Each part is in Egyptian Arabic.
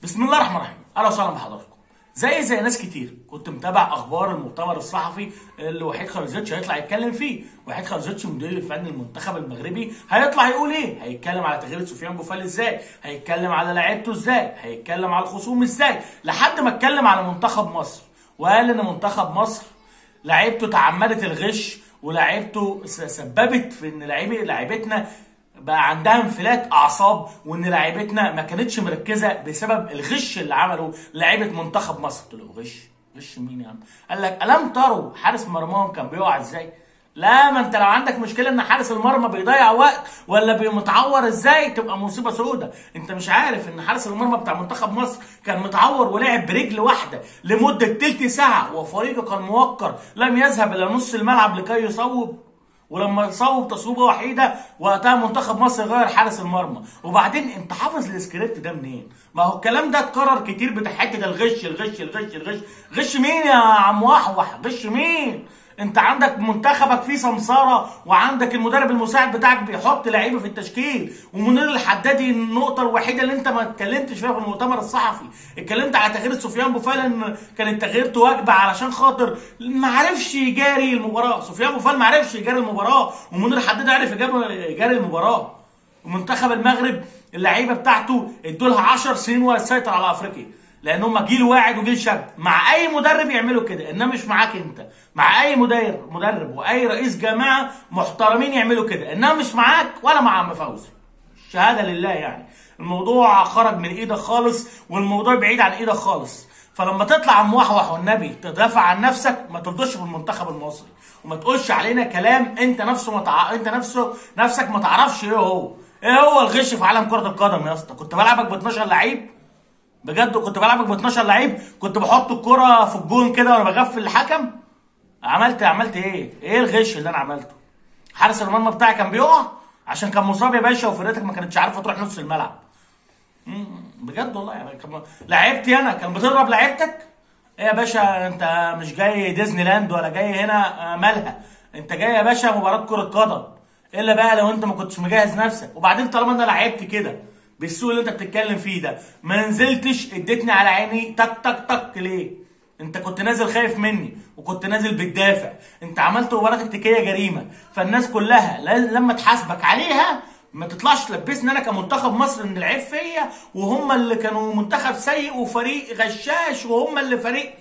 بسم الله الرحمن الرحيم اهلا وسهلا بحضراتكم زي زي ناس كتير كنت متابع اخبار المؤتمر الصحفي اللي وحيد خرزيتش هيطلع يتكلم فيه وحيد خرزيتش مدير الفني المنتخب المغربي هيطلع يقول ايه هيتكلم على تغيير سفيان بوفال ازاي هيتكلم على لعيبته ازاي هيتكلم على الخصوم ازاي لحد ما اتكلم على منتخب مصر وقال ان منتخب مصر لعيبته تعمدت الغش ولعيبته س- سببت في ان لعيبه لعيبتنا بقى عندها انفلات اعصاب وان لعيبتنا ما كانتش مركزه بسبب الغش اللي عمله لعيبه منتخب مصر قلت له غش غش مين يا عم قال لك الم تروا حارس مرماهم كان بيقع ازاي لا ما انت لو عندك مشكله ان حارس المرمى بيضيع وقت ولا بيمتعور ازاي تبقى مصيبه سودة انت مش عارف ان حارس المرمى بتاع منتخب مصر كان متعور ولعب برجل واحده لمده تلت ساعه وفريقه كان موقر لم يذهب الى نص الملعب لكي يصوب ولما صوب تصويبه وحيده وقتها منتخب مصر غير حارس المرمى وبعدين انت حافظ السكريبت ده منين ما هو الكلام ده اتكرر كتير بتاع حته الغش الغش الغش الغش غش مين يا عم وحوح غش مين انت عندك منتخبك فيه سمساره وعندك المدرب المساعد بتاعك بيحط لعيبه في التشكيل ومنير الحدادي النقطه الوحيده اللي انت ما اتكلمتش فيها في المؤتمر الصحفي اتكلمت على تغيير سفيان بوفال ان كانت تغييرته واجبه علشان خاطر ما عرفش يجاري المباراه سفيان بوفال ما عرفش يجاري المباراه ومنير الحدادي عرف يجاب- يجاري المباراه ومنتخب المغرب اللعيبه بتاعته ادوا لها 10 سنين ولا تسيطر على افريقيا لان هم جيل واعد وجيل شاب مع اي مدرب يعملوا كده انما مش معاك انت مع اي مدير مدرب واي رئيس جماعه محترمين يعملوا كده انما مش معاك ولا مع عم فوزي شهاده لله يعني الموضوع خرج من ايدك خالص والموضوع بعيد عن ايدك خالص فلما تطلع عم وحوح والنبي تدافع عن نفسك ما ترضوش في المنتخب المصري وما تقولش علينا كلام انت نفسه ما تع... انت نفسه نفسك ما تعرفش ايه هو ايه هو الغش في عالم كره القدم يا اسطى كنت بلعبك ب 12 لعيب بجد كنت بلعبك ب 12 لعيب كنت بحط الكرة في الجون كده وانا بغفل الحكم عملت عملت ايه؟ ايه الغش اللي انا عملته؟ حارس المرمى بتاعي كان بيقع عشان كان مصاب يا باشا وفرقتك ما كانتش عارفه تروح نص الملعب. مم، بجد والله يعني كان لعيبتي انا كان بتضرب لعيبتك؟ ايه يا باشا انت مش جاي ديزني لاند ولا جاي هنا آه، مالها انت جاي يا باشا مباراه كره قدم الا بقى لو انت ما كنتش مجهز نفسك وبعدين طالما انا لعبت كده بالسوق اللي انت بتتكلم فيه ده ما نزلتش اديتني على عيني تك تك تك ليه انت كنت نازل خايف مني وكنت نازل بتدافع انت عملت مباراه تكتيكيه جريمه فالناس كلها ل- لما تحاسبك عليها ما تطلعش تلبسني انا كمنتخب مصر ان العيب فيا وهم اللي كانوا منتخب سيء وفريق غشاش وهم اللي فريق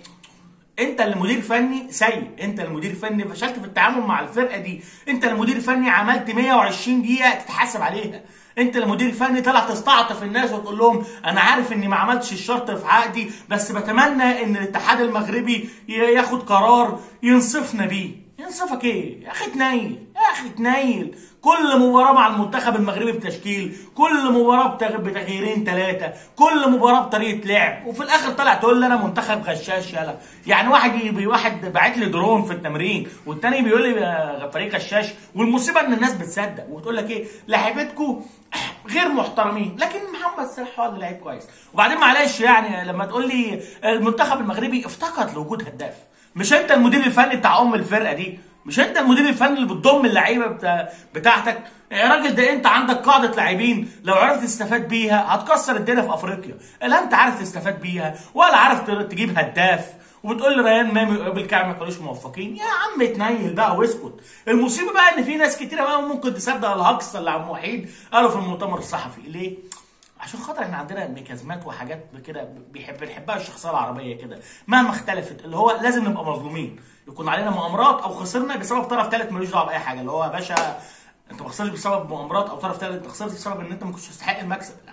انت اللي مدير فني سيء انت المدير فني فشلت في التعامل مع الفرقه دي انت المدير فني عملت 120 دقيقه تتحاسب عليها انت المدير الفني طلع تستعطف الناس وتقول لهم انا عارف اني ما عملتش الشرط في عقدي بس بتمنى ان الاتحاد المغربي ي- ياخد قرار ينصفنا بيه ينصفك ايه يا اخي تنيل يا اخي تنيل كل مباراة مع المنتخب المغربي بتشكيل كل مباراة بتغ- بتغييرين ثلاثة كل مباراة بطريقة لعب وفي الآخر طلع تقول لي أنا منتخب غشاش يلا يعني واحد يبي واحد باعت لي درون في التمرين والتاني بيقول لي آه، فريق غشاش والمصيبة إن الناس بتصدق وتقول لك إيه لعيبتكم غير محترمين لكن محمد صلاح هو اللي لعيب كويس وبعدين معلش يعني لما تقول لي المنتخب المغربي افتقد لوجود هداف مش انت المدير الفني بتاع ام الفرقه دي مش انت المدير الفني اللي بتضم اللعيبه بتاع بتاعتك يا راجل ده انت عندك قاعده لاعبين لو عرفت تستفاد بيها هتكسر الدنيا في افريقيا لا انت عارف تستفاد بيها ولا عارف ت- تجيب هداف وبتقول لي ريان مامي وقبل كعب ما كانوش موفقين يا عم اتنيل بقى واسكت المصيبه بقى ان في ناس كتيره بقى ممكن تصدق الهجص اللي عم وحيد قالوا في المؤتمر الصحفي ليه عشان خاطر احنا عندنا ميكازمات وحاجات كده بيحب بنحبها الشخصيه العربيه كده مهما اختلفت اللي هو لازم نبقى مظلومين يكون علينا مؤامرات او خسرنا بسبب طرف ثالث ملوش دعوه باي حاجه اللي هو يا باشا انت ما خسرتش بسبب مؤامرات او طرف ثالث انت خسرت بسبب ان انت ما كنتش تستحق المكسب لا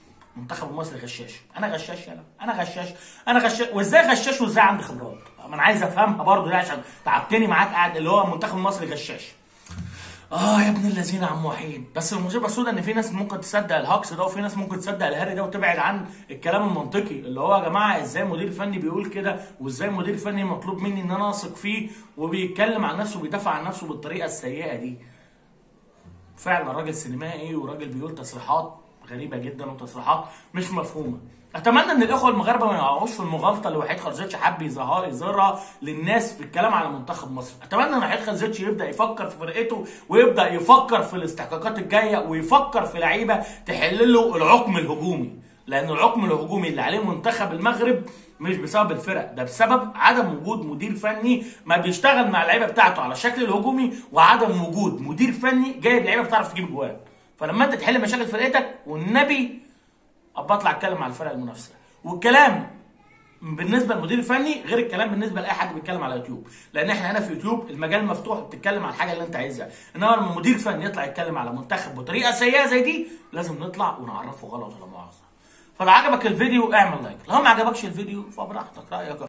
منتخب مصر غشاش انا غشاش يلا انا غشاش انا غشاش وازاي غشاش وازاي عندي خبرات ما انا عايز افهمها برضه ليه عشان تعبتني معاك قاعد اللي هو منتخب مصر غشاش اه يا ابن الذين عم وحيد بس المصيبه السوداء ان في ناس ممكن تصدق الهجص ده وفي ناس ممكن تصدق الهري ده وتبعد عن الكلام المنطقي اللي هو يا جماعه ازاي مدير فني بيقول كده وازاي مدير فني مطلوب مني ان انا اثق فيه وبيتكلم عن نفسه وبيدافع عن نفسه بالطريقه السيئه دي فعلا راجل سينمائي وراجل بيقول تصريحات غريبه جدا وتصريحات مش مفهومه اتمنى ان الاخوه المغاربه ما يقعوش في المغالطه اللي وحيد خرزيتش حب يظهر يظهرها للناس في الكلام على منتخب مصر اتمنى ان وحيد خرزيتش يبدا يفكر في فرقته ويبدا يفكر في الاستحقاقات الجايه ويفكر في لعيبه تحل له العقم الهجومي لان العقم الهجومي اللي عليه منتخب المغرب مش بسبب الفرق ده بسبب عدم وجود مدير فني ما بيشتغل مع اللعيبه بتاعته على الشكل الهجومي وعدم وجود مدير فني جايب لعيبه بتعرف تجيب جوان فلما انت تحل مشاكل فرقتك والنبي ابقى اطلع اتكلم على الفرق المنافسه والكلام بالنسبه للمدير الفني غير الكلام بالنسبه لاي حد بيتكلم على يوتيوب لان احنا هنا في يوتيوب المجال مفتوح بتتكلم على الحاجه اللي انت عايزها انما لما مدير فني يطلع يتكلم على منتخب بطريقه سيئه زي دي لازم نطلع ونعرفه غلط ولا مؤاخذه فلو عجبك الفيديو اعمل لايك لو ما عجبكش الفيديو فبراحتك رايك